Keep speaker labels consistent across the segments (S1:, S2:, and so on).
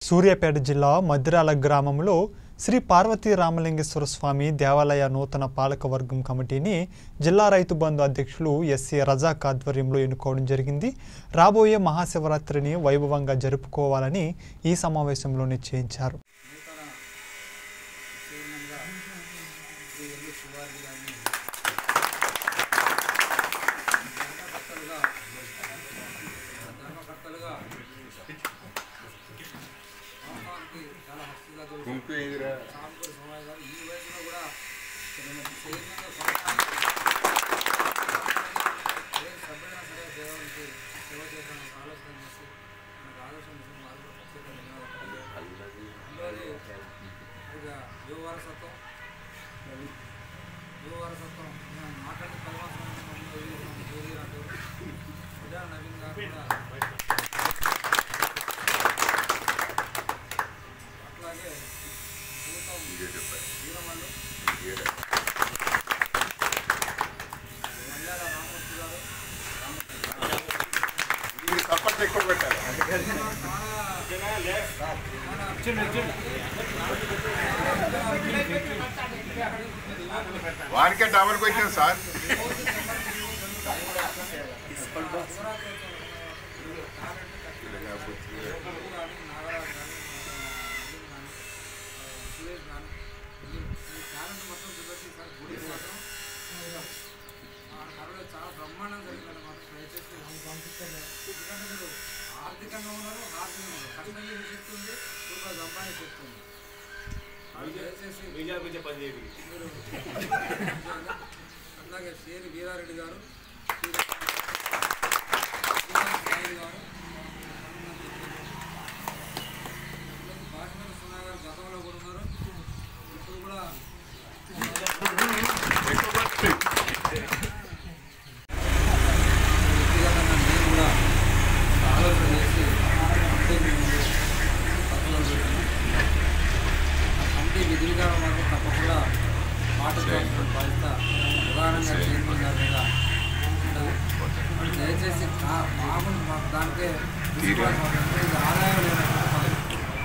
S1: సూర్యాపేట జిల్లా మద్దిరాల గ్రామంలో శ్రీ పార్వతీ రామలింగేశ్వర స్వామి దేవాలయ నూతన పాలకవర్గం కమిటీని జిల్లా రైతు బంధు అధ్యక్షులు ఎస్సీ రజాక్ ఆధ్వర్యంలో ఎన్నుకోవడం జరిగింది రాబోయే మహాశివరాత్రిని వైభవంగా జరుపుకోవాలని ఈ సమావేశంలో నిశ్చయించారు
S2: నూతన చైర్మన్గా శ్రీ ఎల్లు శివాజీ గారిని ధర్మకర్తలుగా ధర్మకర్తలుగా వాస్తవానికి చాలా హస్తుగా దొరుకుతుంది సాంపూర్ సమాజ్ గారు ఈ వయసులో కూడా చైర్మన్గా కొనసాగి ఏ సభ్యుడైనా సరే దేవునికి సేవ చేద్దామని ఒక ఆలోచన చేసి మనకు ఆలోచన చేసి వారు కూడా ప్రత్యేకంగా ధన్యవాదాలు రెండోది ఇక యువ వారసత్వం యువ వారసత్వం నేను మాట్లాడి కలవాల్సిన జోగి రాఠోడ్ ఉదా నవీన్ గారు కూడా అట్లాగే భూతం వీరమల్లు మల్లాల రామమూర్తి గారు
S3: సపోర్ట్ ఎక్కువ పెట్టాలి వానికే డబల్ వచ్చింది సార్
S2: సురేష్ గారు ఈ టాలెంట్ మొత్తం చూపెట్టి సార్ గుడి మాత్రం ఆ కరోనా చాలా బ్రహ్మాండం జరిగిందని మాత్రం దయచేసి పంపిస్తారు ఎందుకంటే మీరు ఆర్థికంగా ఉన్నారు ఆర్థికంగా ఉన్నారు కష్టం చేసే శక్తి ఉంది రూపాయలు సంపాదించే శక్తి ఉంది అది దయచేసి మీరు అట్లాగే శ్రీ వీరారెడ్డి గారు శ్రీ గారు బాసిమతి సునా గారు గతంలో కూడా ఉన్నారు ఇప్పుడు కూడా వ్యక్తిగతంగా నేను కూడా ఒక ఆలోచన చేసి కమిటీని ముందు పక్కన పెట్టాను. ఆ కమిటీ విధి విధానం మాత్రం తప్పకుండా పాటించాల్సిన బాధ్యత ప్రధానంగా చైర్మన్ గారి మీద ఉండదు మరి దయచేసి కా- మామూలు మాకు దానికే విశ్వాసం ఉంటుంది. ఇది ఆదాయం లేనటువంటి పదవి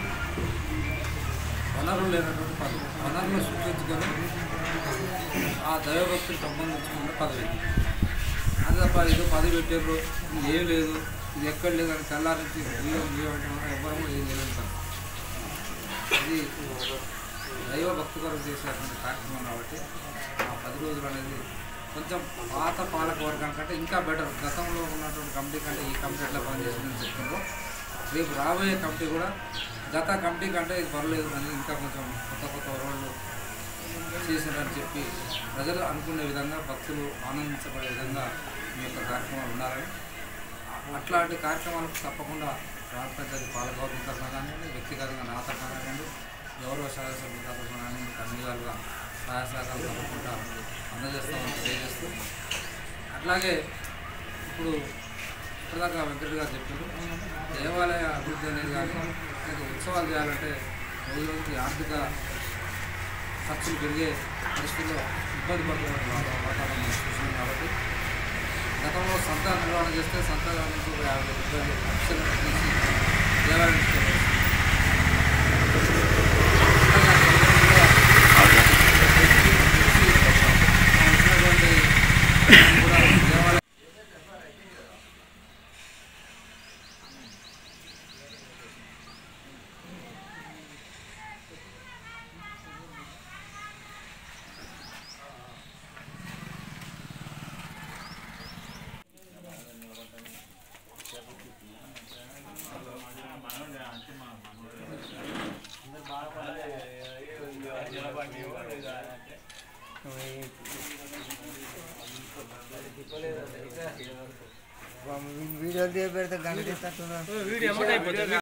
S2: వనరులు లేనటువంటి పదవి వనరులు సృష్టించుకొని ఆ దైవభక్తిని సంబంధించుకున్న పదవి అది తప్ప ఏదో పదవి పెట్టారు ఇది ఏం లేదు ఇది ఎక్కడ లేదు అని తెల్లారించి బియ్యం బియ్యం అంటే మనం ఎవ్వరూ కూడా ఏం చేయలేము సార్ ఇది దైవ భక్తి కొరకు చేసేటువంటి కార్యక్రమం కాబట్టి ఆ పది రోజులు అనేది కొంచెం పాత పాలక వర్గం కంటే ఇంకా బెటర్ గతంలో ఉన్నటువంటి కమిటీ కంటే ఈ కమిటీ ఎట్లా పనిచేసిందని చెప్తున్నారు రేపు రాబోయే కమిటీ కూడా గత కమిటీ కంటే ఇది పర్లేదు అని ఇంకా కొంచెం కొత్త కొత్త వరవళ్ళు చేసినారని చెప్పి ప్రజలు అనుకునే విధంగా భక్తులు ఆనందించబడే విధంగా మీ యొక్క కార్యక్రమాలు ఉండాలని అట్లాంటి కార్యక్రమాలకు తప్పకుండా గ్రామ పంచాయతీ పాలకవర్గం తరఫున కానివ్వండి వ్యక్తిగతంగా నా తరఫున కానివ్వండి గౌరవ సహాయ సభ్యుల తరఫున కానివ్వండి అన్ని విధాలుగా సహాయ సహకారాలు తప్పకుండా అందజేస్తామని తెలియజేస్తూ అట్లాగే ఇప్పుడు ఇప్పటిదాకా వెంకట గారు చెప్పారు దేవాలయ అభివృద్ధి అనేది కానీ లేదా ఉత్సవాలు చేయాలంటే రోజు రోజుకి ఆర్థిక ఖర్చులు పెరిగే పరిస్థితుల్లో ఇబ్బంది పడుతున్న వాతా- వాతావరణం మనం చూస్తున్నాం కాబట్టి గతంలో సంత నిర్వహణ చేస్తే సంత నుంచి ఒక యాభై రూపాయలు లక్షలు తీసి దేవాలయం ఇచ్చేవారు. అట్లాగే గవర్నమెంట్ కూడా ఇచ్చినటువంటి కూడా దేవాలయం
S4: వీడియో పెడితే గంట